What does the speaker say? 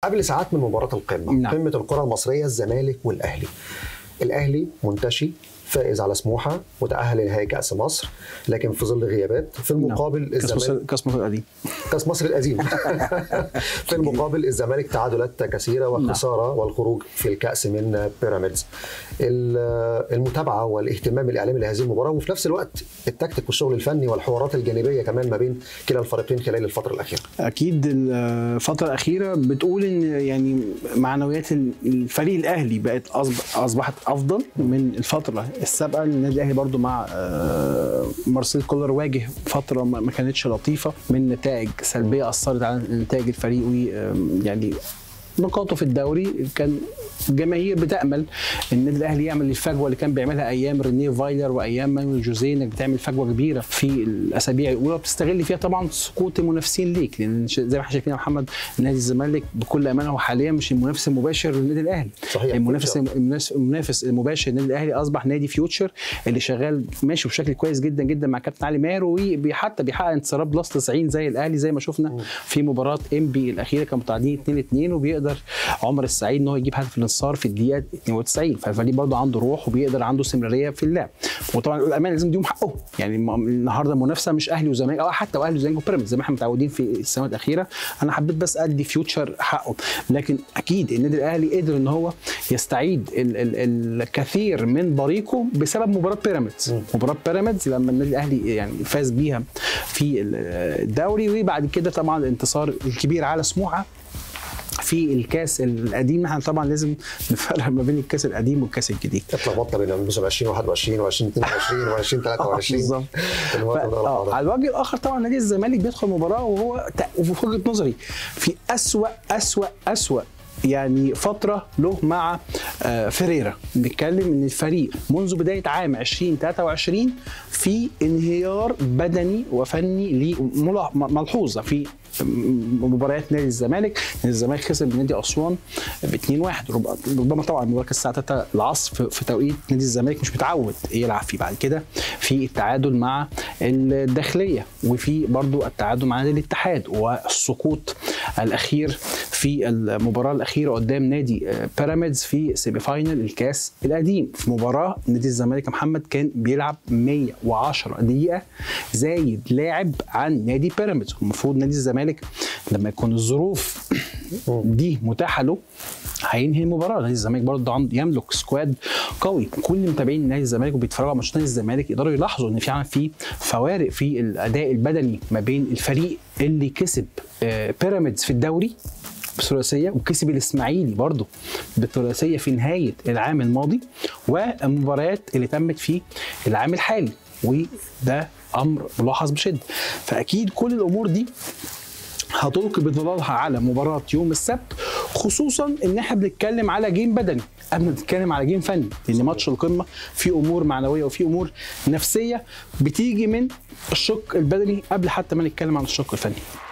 قبل ساعات من مباراه القمه نعم. قمه الكره المصريه الزمالك والاهلي الاهلي منتشي فائز على سموحه وتاهل لنهائي كاس مصر لكن في ظل غيابات في المقابل كاس مصر الزمالك كاس مصر القديم كاس مصر القديم في المقابل الزمالك تعادلات كثيره وخساره والخروج في الكاس من بيراميدز ال- المتابعه والاهتمام الاعلامي لهذه المباراه وفي نفس الوقت التكتيك والشغل الفني والحوارات الجانبيه كمان ما بين كلا الفريقين خلال الفتره الاخيره اكيد الفتره الاخيره بتقول ان يعني معنويات الفريق الاهلي بقت أصب- اصبحت افضل من الفتره السابقه النادي الاهلي برضو مع آه، مارسيل كولر واجه فتره ما ما كانتش لطيفه من نتائج سلبيه اثرت على نتائج الفريق ويعني نقاطه في الدوري كان الجماهير بتامل ان النادي الاهلي يعمل الفجوه اللي كان بيعملها ايام رينيه فايلر وايام مانويل جوزيه انك بتعمل فجوه كبيره في الاسابيع الاولى وبتستغل فيها طبعا سقوط المنافسين ليك لان ش- زي ما احنا شايفين يا محمد نادي الزمالك بكل امانه هو حاليا مش المنافس المباشر للنادي الاهلي صحيح. المنافس المنافس- المنافس المباشر للنادي الاهلي اصبح نادي فيوتشر اللي شغال ماشي بشكل كويس جدا جدا مع كابتن علي ماهر وحتى بيحقق انتصارات بلس 90 زي الاهلي زي ما شفنا في مباراه ام بي الاخيره كانوا متعادلين 2 2 وبيقدر عمر السعيد ان هو يجيب هدف الانتصار في الدقيقه 92 فالفريق برضه عنده روح وبيقدر عنده استمراريه في اللعب وطبعا الامانه لازم نديهم حقهم يعني الم- النهارده المنافسه مش اهلي وزمالك او حتى واهلي وزمالك وبيراميدز زي ما احنا متعودين في السنوات الاخيره انا حبيت بس ادي فيوتشر حقه لكن اكيد النادي الاهلي قدر ان هو يستعيد ال ال الكثير من بريقه بسبب مباراه بيراميدز مباراه بيراميدز لما النادي الاهلي يعني فاز بيها في ال- الدوري وبعد كده طبعا الانتصار الكبير على سموحه في الكاس القديم احنا طبعا لازم نفرق ما بين الكاس القديم والكاس الجديد اتلخبطنا بين الموسم 2021 و2022 و2023 بالظبط ف- آه، على الوجه الاخر طبعا نادي الزمالك بيدخل مباراه وهو ت- وفي وجهه نظري في اسوا اسوا اسوا يعني فتره له مع آه، فيريرا بنتكلم ان الفريق منذ بدايه عام 2023 في انهيار بدني وفني ليه ملا- ملحوظه في مباريات نادي الزمالك نادي الزمالك خسر من نادي اسوان ب 2-1 رب- ربما طبعا المباراه كانت الساعه 3 العصر في- في توقيت نادي الزمالك مش متعود يلعب فيه بعد كده في التعادل مع الداخليه وفي برضو التعادل مع نادي الاتحاد والسقوط الاخير في المباراه الاخيره قدام نادي آه، بيراميدز في سيمي فاينل الكاس القديم في مباراه نادي الزمالك يا محمد كان بيلعب 110 دقيقه زايد لاعب عن نادي بيراميدز المفروض نادي الزمالك لما يكون الظروف دي متاحه له هينهي المباراه نادي الزمالك برضه عنده يملك سكواد قوي كل متابعين نادي الزمالك وبيتفرجوا على ماتشات نادي الزمالك يقدروا يلاحظوا ان فعلا في فوارق في الاداء البدني ما بين الفريق اللي كسب آه، بيراميدز في الدوري بثلاثيه وكسب الاسماعيلي برضه بثلاثيه في نهايه العام الماضي والمباريات اللي تمت في العام الحالي وده امر ملاحظ بشده فاكيد كل الامور دي هتلقي بظلالها على مباراة يوم السبت خصوصا ان احنا بنتكلم على جيم بدني قبل ما نتكلم على جيم فني لان ماتش القمة في امور معنوية وفي امور نفسية بتيجي من الشق البدني قبل حتى ما نتكلم عن الشق الفني